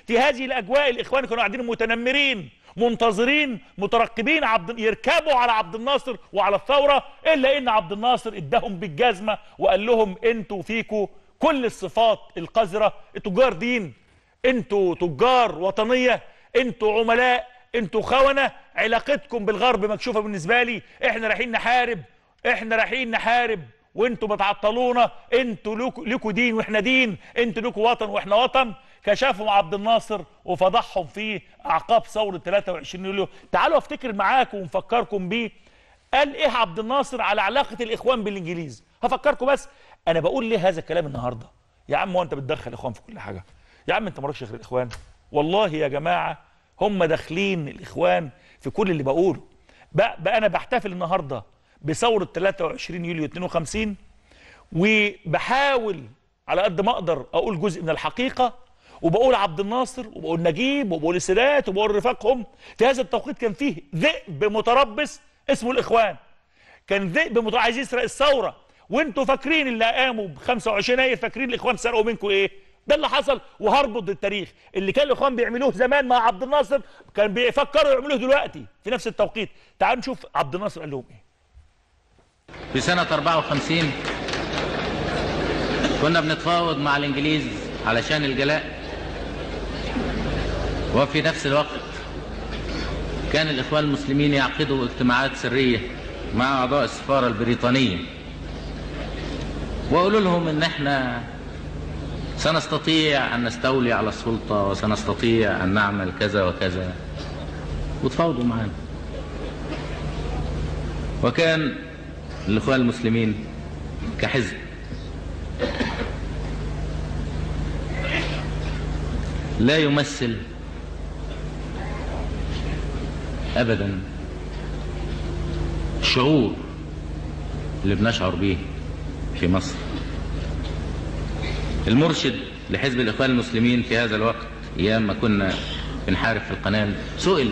في هذه الاجواء الاخوان كانوا قاعدين متنمرين منتظرين مترقبين عبد يركبوا على عبد الناصر وعلى الثوره الا ان عبد الناصر اداهم بالجزمه وقال لهم انتوا فيكوا كل الصفات القذره تجار دين انتوا تجار وطنيه انتوا عملاء انتوا خونه علاقتكم بالغرب مكشوفه بالنسبه لي احنا رايحين نحارب احنا رايحين نحارب وانتوا بتعطلونا انتوا لكوا لكوا دين واحنا دين انتوا لكوا وطن واحنا وطن كشفهم عبد الناصر وفضحهم في اعقاب ثوره 23 يوليو تعالوا افتكر معاكم ونفكركم بيه قال ايه عبد الناصر على علاقه الاخوان بالانجليز هفكركم بس انا بقول ليه هذا الكلام النهارده يا عم هو انت بتدخل الاخوان في كل حاجه يا عم انت مالكش غير الاخوان والله يا جماعه هم داخلين الاخوان في كل اللي بقوله بقى, بقى انا بحتفل النهارده بثوره 23 يوليو 52 وبحاول على قد ما اقدر اقول جزء من الحقيقه وبقول عبد الناصر وبقول نجيب وبقول السادات وبقول رفاقهم في هذا التوقيت كان فيه ذئب متربص اسمه الاخوان كان ذئب متربص عايز يسرق الثوره وانتوا فاكرين اللي قاموا ب 25 يناير فاكرين الاخوان سرقوا منكم ايه ده اللي حصل وهربط التاريخ اللي كان الاخوان بيعملوه زمان مع عبد الناصر كان بيفكروا يعملوه دلوقتي في نفس التوقيت تعالوا نشوف عبد الناصر قال لهم ايه في سنة 54 كنا بنتفاوض مع الإنجليز علشان الجلاء وفي نفس الوقت كان الإخوان المسلمين يعقدوا اجتماعات سرية مع أعضاء السفارة البريطانية وقالوا لهم إن إحنا سنستطيع أن نستولي على السلطة وسنستطيع أن نعمل كذا وكذا وتفاوضوا معنا وكان الإخوان المسلمين كحزب لا يمثل أبدا الشعور اللي بنشعر به في مصر المرشد لحزب الإخوان المسلمين في هذا الوقت أيام ما كنا بنحارب في القناة سئل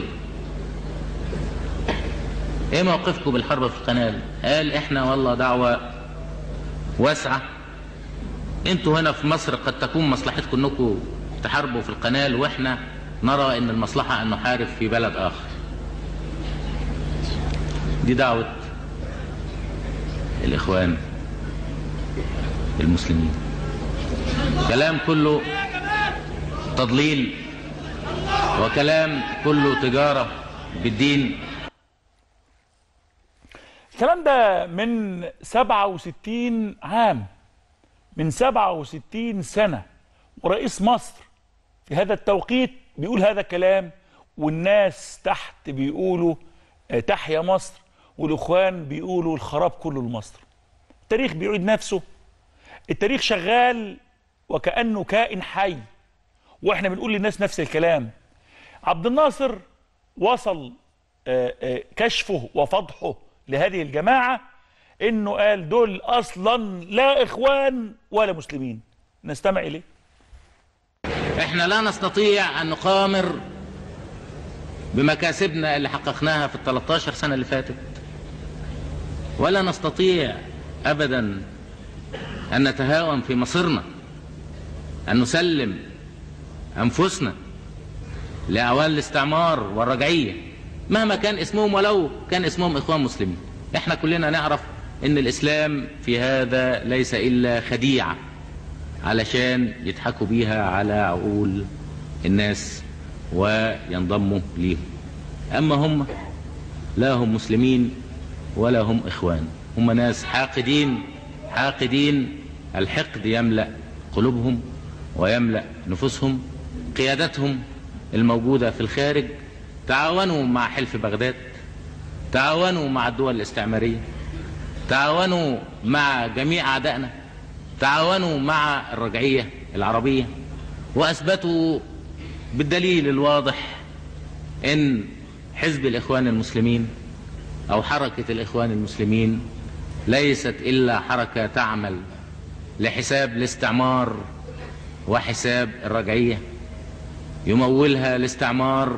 ايه موقفكم بالحرب في القناة قال احنا والله دعوة واسعة انتوا هنا في مصر قد تكون مصلحتكم انكم تحاربوا في القناة واحنا نرى ان المصلحة ان نحارب في بلد اخر دي دعوة الاخوان المسلمين كلام كله تضليل وكلام كله تجارة بالدين الكلام ده من 67 عام من 67 سنة ورئيس مصر في هذا التوقيت بيقول هذا الكلام والناس تحت بيقولوا آه، تحيا مصر والاخوان بيقولوا الخراب كله لمصر التاريخ بيعيد نفسه التاريخ شغال وكأنه كائن حي واحنا بنقول للناس نفس الكلام عبد الناصر وصل آه، آه، كشفه وفضحه لهذه الجماعة انه قال دول اصلا لا اخوان ولا مسلمين نستمع اليه احنا لا نستطيع ان نقامر بمكاسبنا اللي حققناها في ال 13 سنة اللي فاتت ولا نستطيع ابدا ان نتهاون في مصيرنا ان نسلم انفسنا لاعوان الاستعمار والرجعية مهما كان اسمهم ولو كان اسمهم اخوان مسلمين احنا كلنا نعرف ان الاسلام في هذا ليس الا خديعه علشان يضحكوا بيها على عقول الناس وينضموا ليهم أما هم لا هم مسلمين ولا هم إخوان هم ناس حاقدين حاقدين الحقد يملأ قلوبهم ويملأ نفوسهم قيادتهم الموجودة في الخارج تعاونوا مع حلف بغداد تعاونوا مع الدول الاستعمارية تعاونوا مع جميع أعدائنا تعاونوا مع الرجعية العربية وأثبتوا بالدليل الواضح أن حزب الإخوان المسلمين أو حركة الإخوان المسلمين ليست إلا حركة تعمل لحساب الاستعمار وحساب الرجعية يمولها الاستعمار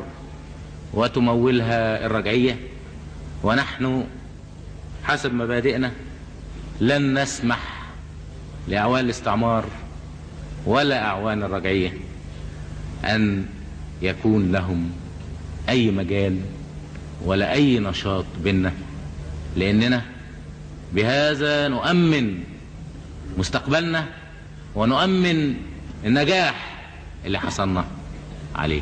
وتمولها الرجعية ونحن حسب مبادئنا لن نسمح لأعوان الاستعمار ولا أعوان الرجعية أن يكون لهم أي مجال ولا أي نشاط بينا لأننا بهذا نؤمن مستقبلنا ونؤمن النجاح اللي حصلنا عليه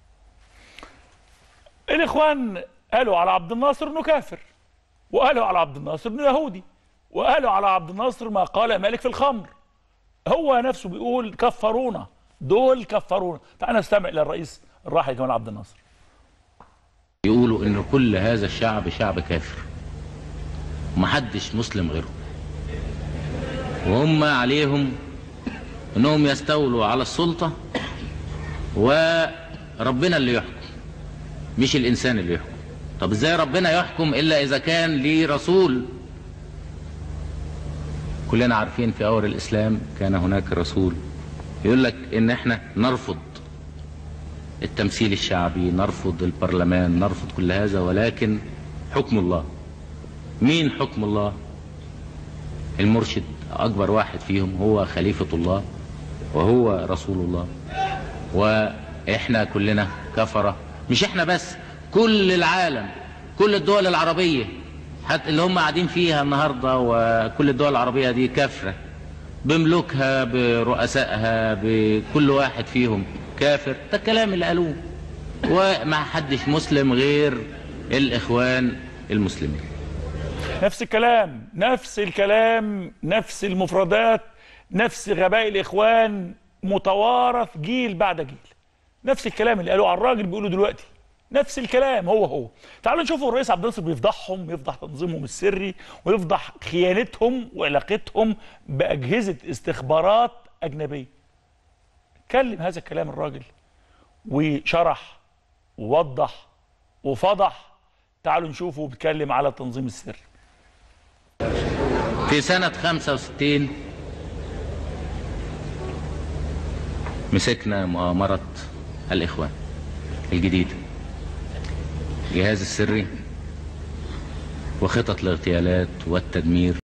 الاخوان قالوا على عبد الناصر انه كافر وقالوا على عبد الناصر انه يهودي وقالوا على عبد الناصر ما قال مالك في الخمر هو نفسه بيقول كفرونا دول كفرونا تعال نستمع الى الرئيس الراحل جمال عبد الناصر يقولوا ان كل هذا الشعب شعب كافر ومحدش مسلم غيره وهم عليهم انهم يستولوا على السلطة وربنا اللي يحكم مش الانسان اللي يحكم طب ازاي ربنا يحكم الا اذا كان ليه رسول كلنا عارفين في اول الاسلام كان هناك رسول يقول لك ان احنا نرفض التمثيل الشعبي نرفض البرلمان نرفض كل هذا ولكن حكم الله مين حكم الله المرشد أكبر واحد فيهم هو خليفة الله وهو رسول الله وإحنا كلنا كفرة مش إحنا بس كل العالم كل الدول العربية حتى اللي هم قاعدين فيها النهاردة وكل الدول العربية دي كافرة بملوكها برؤسائها بكل واحد فيهم كافر ده الكلام اللي قالوه وما حدش مسلم غير الإخوان المسلمين نفس الكلام نفس الكلام نفس المفردات نفس غباء الاخوان متوارث جيل بعد جيل نفس الكلام اللي قالوه على الراجل بيقولوا دلوقتي نفس الكلام هو هو تعالوا نشوفوا الرئيس عبد الناصر بيفضحهم يفضح تنظيمهم السري ويفضح خيانتهم وعلاقتهم باجهزه استخبارات اجنبيه اتكلم هذا الكلام الراجل وشرح ووضح وفضح تعالوا نشوفه بيتكلم على التنظيم السري في سنة 65 مسكنا مؤامرة الإخوان الجديدة الجهاز السري وخطط الاغتيالات والتدمير